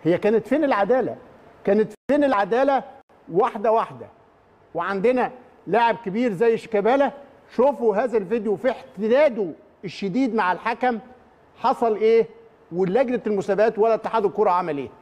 هي كانت فين العداله كانت فين العداله واحده واحده وعندنا لاعب كبير زي شيكابالا شوفوا هذا الفيديو في احتداده الشديد مع الحكم حصل ايه ولجنه المسابقات ولا اتحاد الكره عمل ايه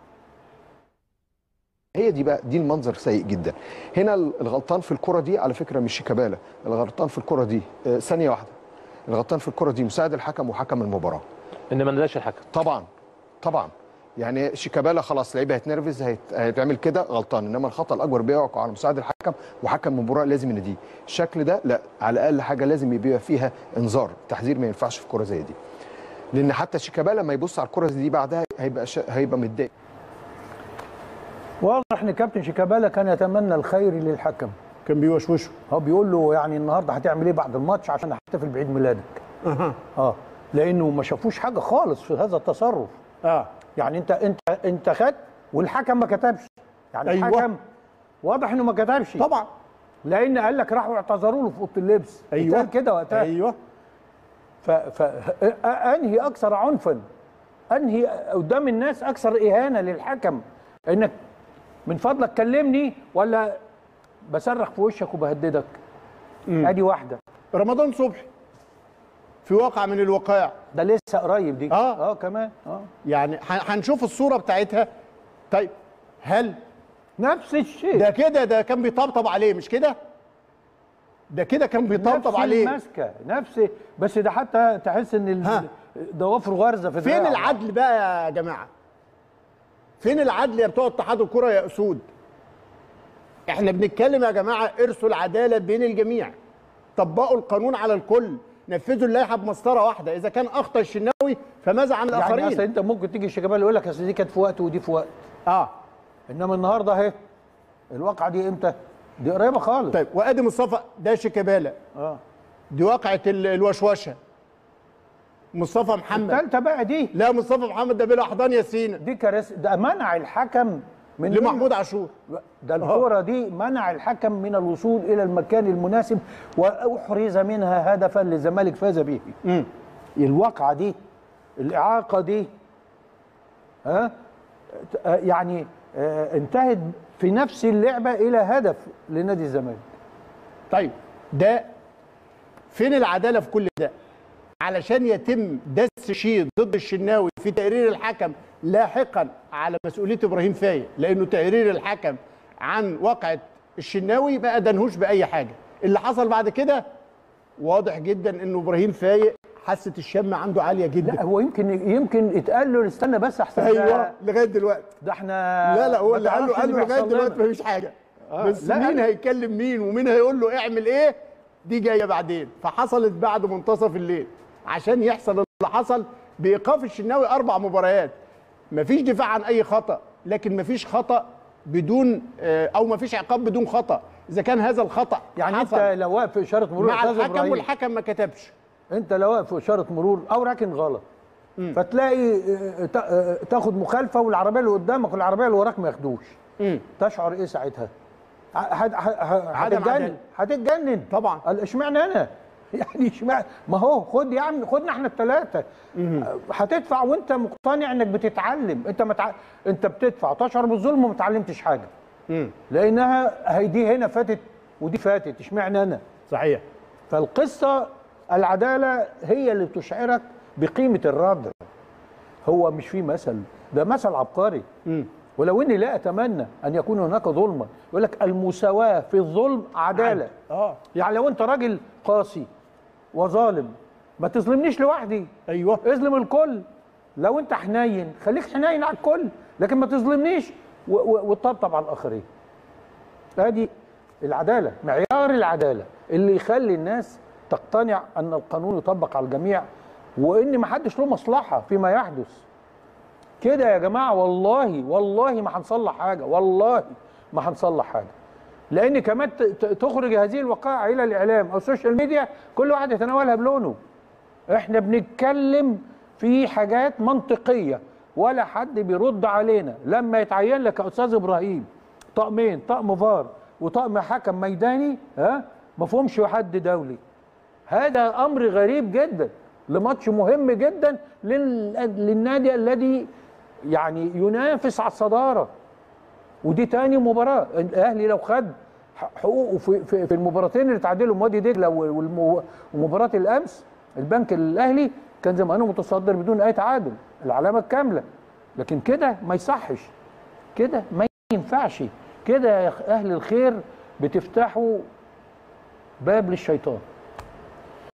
هي دي بقى دي المنظر سيء جدا هنا الغلطان في الكره دي على فكره مش شيكابالا الغلطان في الكره دي آه، ثانيه واحده الغلطان في الكره دي مساعد الحكم وحكم المباراه ان ما نداش الحكم طبعا طبعا يعني شيكابالا خلاص لعيبه هيتنرفز هيت... هيتعمل كده غلطان انما الخطا الاكبر بيقع على مساعد الحكم وحكم المباراه لازم يناديه الشكل ده لا على الاقل حاجه لازم يبقى فيها انذار تحذير ما ينفعش في كره زي دي لان حتى شيكابالا لما يبص على الكره دي بعدها هيبقى ش... هيبقى متضايق واضح ان كابتن شيكابالا كان يتمنى الخير للحكم كان بيوشوشه هو بيقول له يعني النهارده هتعمل ايه بعد الماتش عشان احتفل بعيد ميلادك اها اه لانه ما شافوش حاجه خالص في هذا التصرف اه يعني انت انت انت خدت والحكم ما كتبش يعني أيوة. الحكم واضح انه ما كتبش طبعا لان قال لك راحوا اعتذروا له في اوضه اللبس ايوه اتقال كده وقتها ايوه ف... ف... انهي اكثر عنفا انهي قدام الناس اكثر اهانه للحكم انك من فضلك كلمني ولا بصرخ في وشك وبهددك ادي واحده رمضان صبحي في واقع من الوقائع ده لسه قريب دي آه. اه كمان اه يعني ه- هنشوف الصوره بتاعتها طيب هل نفس الشيء ده كده ده كان بيطبطب عليه مش كده ده كده كان بيطبطب نفس عليه الماسكه نفس بس ده حتى تحس ان ال- ها. ضوافره غارزه في فين دراعه. العدل بقى يا جماعه فين العدل يا بتوع اتحاد الكره يا اسود احنا بنتكلم يا جماعه ارسوا العداله بين الجميع طبقوا القانون على الكل نفذوا اللائحه بمسطره واحده اذا كان اخطا الشناوي فماذا عن يعني الاخرين اصل انت ممكن تيجي شيكابالا يقول لك اصل دي كانت في وقت ودي في وقت اه انما النهارده اهي الواقعه دي امتى؟ دي قريبه خالص طيب وادي مصطفى ده شيكابالا اه دي واقعه ال- الوشوشه مصطفى محمد الثالثه بقى دي لا مصطفى محمد ده بلا احضان ياسين دي كارثه ده منع الحكم من لمحمود عاشور ده الكوره دي منع الحكم من الوصول الى المكان المناسب واحرز منها هدفا للزمالك فاز به مم. الواقعه دي الاعاقه دي ها آه، يعني آه، انتهت في نفس اللعبه الى هدف لنادي الزمالك طيب ده فين العداله في كل ده علشان يتم دس شيء ضد الشناوي في تقرير الحكم لاحقا على مسؤوليه ابراهيم فايق لانه تقرير الحكم عن واقعه الشناوي ما ادنهوش باي حاجه اللي حصل بعد كده واضح جدا انه ابراهيم فايق حاسه الشم عنده عاليه لا جدا هو يمكن يمكن اتقال له استنى بس احسن ايوه ده- لغايه دلوقتي ده احنا لا لا هو ما اللي قال له تعرفش قال له اللي لغايه بيحصل دلوقتي لنا. مفيش حاجه آه، بس لا، مين أنا- هيكلم مين ومين هيقول له اعمل ايه دي جايه بعدين فحصلت بعد منتصف الليل عشان يحصل اللي حصل بايقاف الشناوي اربع مباريات مفيش دفاع عن اي خطا لكن مفيش خطا بدون آه، او مفيش عقاب بدون خطا اذا كان هذا الخطا يعني حصل انت لو واقف في اشاره مرور مع يا أستاذ الحكم إبراهيم، والحكم ما كتبش انت لو واقف في اشاره مرور او راكن غلط فتلاقي اه، تا- اه، تاخد مخالفه والعربيه اللي قدامك والعربيه اللي وراك ما ياخدوش مم. تشعر ايه ساعتها؟ ه- ه- ه- عدم هتتجنن عدالة. هتتجنن طبعا. قال اشمعنى انا؟ يعني اشمعنى ما هو خد يا عم خدنا احنا الثلاثه هتدفع وانت مقتنع انك بتتعلم انت متع... انت بتدفع تشعر بالظلم وما اتعلمتش حاجه مم. لانها هي دي هنا فاتت ودي فاتت اشمعنى انا؟ صحيح فالقصة العدالة هي اللي تشعرك بقيمة الردع هو مش في مثل ده مثل عبقري مم. ولو اني لا اتمنى ان يكون هناك ظلما يقول لك المساواة في الظلم عدالة اه يعني لو انت راجل قاسي وظالم ما تظلمنيش لوحدي ايوه اظلم الكل لو انت حنين خليك حنين على الكل لكن ما تظلمنيش و- و- وتطبطب على الاخرين ادي العداله معيار العداله اللي يخلي الناس تقتنع ان القانون يطبق على الجميع وان ما حدش له مصلحه فيما يحدث كده يا جماعه والله والله ما هنصلح حاجه والله ما هنصلح حاجه لان كمان ت- ت- تخرج هذه الوقائع الى الاعلام او السوشيال ميديا كل واحد يتناولها بلونه احنا بنتكلم في حاجات منطقيه ولا حد بيرد علينا لما يتعين لك يا استاذ ابراهيم طقمين طقم فار وطقم حكم ميداني ها ما فيهمش حد دولي هذا امر غريب جدا لماتش مهم جدا لل- للنادي الذي يعني ينافس على الصداره ودي تاني مباراه الاهلي لو خد حقوقه في في, في المباراتين اللي تعادلوا وادي دجله والم- ومباراه الامس البنك الاهلي كان زمانه متصدر بدون اي تعادل العلامه الكامله لكن كده ما يصحش كده ما ينفعش كده يا اهل الخير بتفتحوا باب للشيطان